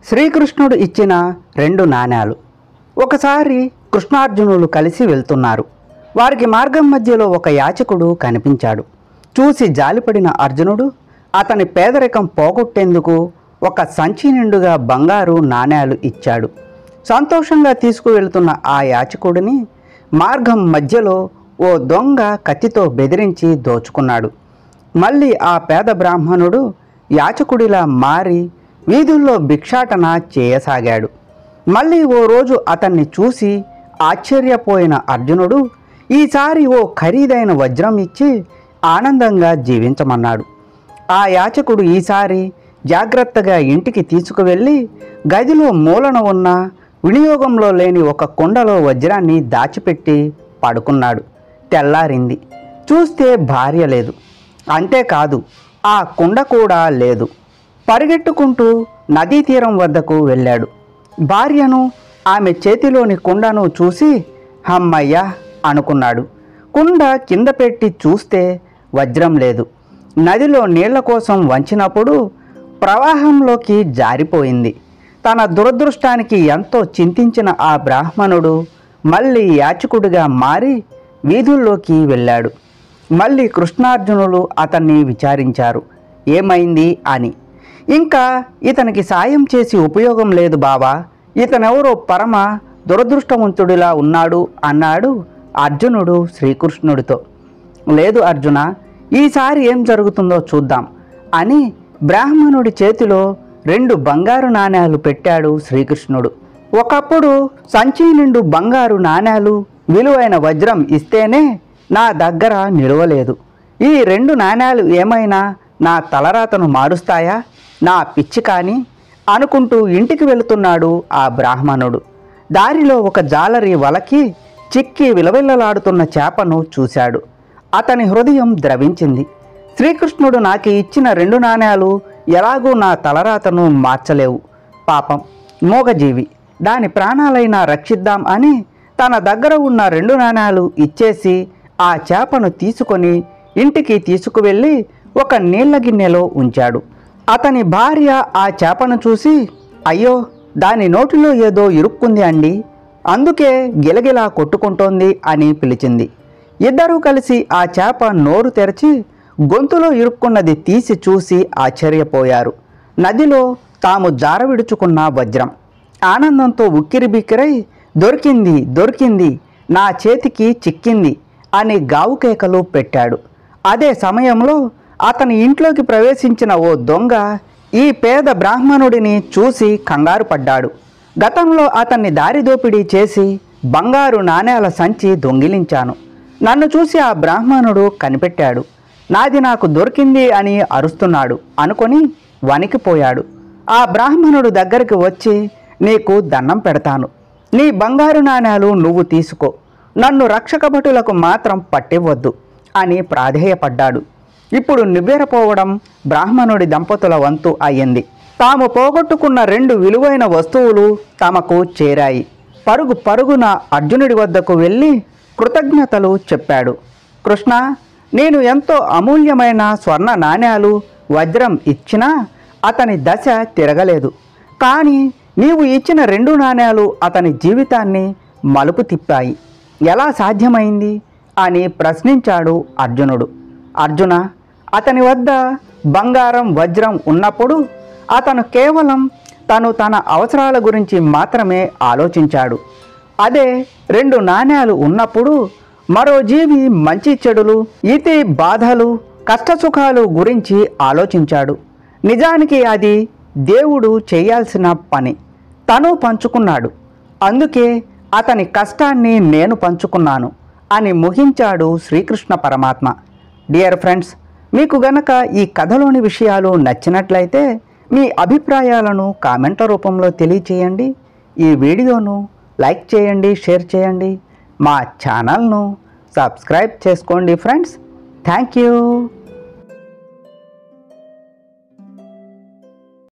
శ్రీకృష్ణుడు ఇచ్చిన రెండు నాణేలు ఒకసారి కృష్ణార్జునులు కలిసి వెళ్తున్నారు వారికి మార్గం మధ్యలో ఒక యాచకుడు కనిపించాడు చూసి జాలిపడిన అర్జునుడు అతని పేదరికం పోగొట్టేందుకు ఒక సంచి నిండుగా బంగారు నాణేలు ఇచ్చాడు సంతోషంగా తీసుకువెళ్తున్న ఆ యాచకుడిని మార్గం మధ్యలో ఓ దొంగ కత్తితో బెదిరించి దోచుకున్నాడు మళ్ళీ ఆ పేద బ్రాహ్మణుడు యాచకుడిలా మారి వీధుల్లో భిక్షాటన చేయసాగాడు మళ్ళీ ఓ రోజు అతన్ని చూసి ఆశ్చర్యపోయిన అర్జునుడు ఈసారి ఓ ఖరీదైన వజ్రం ఇచ్చి ఆనందంగా జీవించమన్నాడు ఆ యాచకుడు ఈసారి జాగ్రత్తగా ఇంటికి తీసుకువెళ్ళి గదిలో మూలన ఉన్న వినియోగంలో లేని ఒక కుండలో వజ్రాన్ని దాచిపెట్టి పడుకున్నాడు తెల్లారింది చూస్తే భార్య లేదు అంతేకాదు ఆ కుండ కూడా లేదు పరిగెట్టుకుంటూ నదీ తీరం వద్దకు వెళ్ళాడు భార్యను ఆమె చేతిలోని కుండను చూసి హమ్మయ్య అనుకున్నాడు కుండ కింద పెట్టి చూస్తే వజ్రం లేదు నదిలో నీళ్ల కోసం వంచినప్పుడు ప్రవాహంలోకి జారిపోయింది తన దురదృష్టానికి ఎంతో చింతించిన ఆ బ్రాహ్మణుడు మళ్ళీ యాచకుడిగా మారి వీధుల్లోకి వెళ్ళాడు మళ్ళీ కృష్ణార్జునులు అతన్ని విచారించారు ఏమైంది అని ఇంకా ఇతనికి సాయం చేసి ఉపయోగం లేదు బావా ఇతనెవరో పరమ దురదృష్టవంతుడిలా ఉన్నాడు అన్నాడు అర్జునుడు శ్రీకృష్ణుడితో లేదు అర్జున ఈసారి ఏం జరుగుతుందో చూద్దాం అని బ్రాహ్మణుడి చేతిలో రెండు బంగారు నాణేలు పెట్టాడు శ్రీకృష్ణుడు ఒకప్పుడు సంచి నిండు బంగారు నాణేలు విలువైన వజ్రం ఇస్తేనే నా దగ్గర నిలవలేదు ఈ రెండు నాణేలు ఏమైనా నా తలరాతను మారుస్తాయా నా పిచ్చి కాని అనుకుంటూ ఇంటికి వెళుతున్నాడు ఆ బ్రాహ్మణుడు దారిలో ఒక జాలరి వలకి చిక్కి విలవిల్లలాడుతున్న చేపను చూశాడు అతని హృదయం ద్రవించింది శ్రీకృష్ణుడు నాకు ఇచ్చిన రెండు నాణేలు ఎలాగూ నా తలరాతను మార్చలేవు పాపం మూగజీవి దాని ప్రాణాలైనా రక్షిద్దాం అని తన దగ్గర ఉన్న రెండు నాణేలు ఇచ్చేసి ఆ చేపను తీసుకొని ఇంటికి తీసుకువెళ్ళి ఒక నీళ్ల గిన్నెలో ఉంచాడు అతని భార్య ఆ చేపను చూసి అయ్యో దాని నోటిలో ఏదో ఇరుక్కుంది అండి అందుకే గిలగిలా కొట్టుకుంటోంది అని పిలిచింది ఇద్దరూ కలిసి ఆ చేప నోరు తెరచి గొంతులో ఇరుక్కున్నది తీసి చూసి ఆశ్చర్యపోయారు నదిలో తాము జారవిడుచుకున్న వజ్రం ఆనందంతో ఉక్కిరిబిక్కిరై దొరికింది దొరికింది నా చేతికి చిక్కింది అని గావు కేకలు పెట్టాడు అదే సమయంలో అతని ఇంట్లోకి ప్రవేశించిన ఓ దొంగ ఈ పేద బ్రాహ్మణుడిని చూసి కంగారు పడ్డాడు గతంలో అతన్ని దారిదోపిడీ చేసి బంగారు నాణేల సంచి దొంగిలించాను నన్ను చూసి ఆ బ్రాహ్మణుడు కనిపెట్టాడు నాది నాకు దొరికింది అని అరుస్తున్నాడు అనుకొని వణికిపోయాడు ఆ బ్రాహ్మణుడు దగ్గరికి వచ్చి నీకు దండం పెడతాను నీ బంగారు నాణేలు నువ్వు తీసుకో నన్ను రక్షక భటులకు మాత్రం పట్టివ్వద్దు అని ప్రాధేయపడ్డాడు ఇప్పుడు నివ్వెరపోవడం బ్రాహ్మణుడి దంపతుల వంతు అయ్యింది తాము పోగొట్టుకున్న రెండు విలువైన వస్తువులు తమకు చేరాయి పరుగు పరుగున అర్జునుడి వద్దకు వెళ్ళి కృతజ్ఞతలు చెప్పాడు కృష్ణ నేను ఎంతో అమూల్యమైన స్వర్ణ నాణ్యాలు వజ్రం ఇచ్చినా అతని దశ తిరగలేదు కానీ నీవు ఇచ్చిన రెండు నాణ్యాలు అతని జీవితాన్ని మలుపు తిప్పాయి ఎలా సాధ్యమైంది అని ప్రశ్నించాడు అర్జునుడు అర్జున అతని వద్ద బంగారం వజ్రం ఉన్నప్పుడు అతను కేవలం తను తన అవసరాల గురించి మాత్రమే ఆలోచించాడు అదే రెండు నాణ్యాలు ఉన్నప్పుడు మరో జీవి మంచి చెడులు ఇతి బాధలు కష్టసుఖాలు గురించి ఆలోచించాడు నిజానికి అది దేవుడు చేయాల్సిన పని తను పంచుకున్నాడు అందుకే అతని కష్టాన్ని నేను పంచుకున్నాను అని ముగించాడు శ్రీకృష్ణ పరమాత్మ డియర్ ఫ్రెండ్స్ మీకు గనక ఈ కథలోని విషయాలు నచ్చినట్లయితే మీ అభిప్రాయాలను కామెంట్ల రూపంలో తెలియచేయండి ఈ వీడియోను లైక్ చేయండి షేర్ చేయండి మా ఛానల్ను సబ్స్క్రైబ్ చేసుకోండి ఫ్రెండ్స్ థ్యాంక్ యూ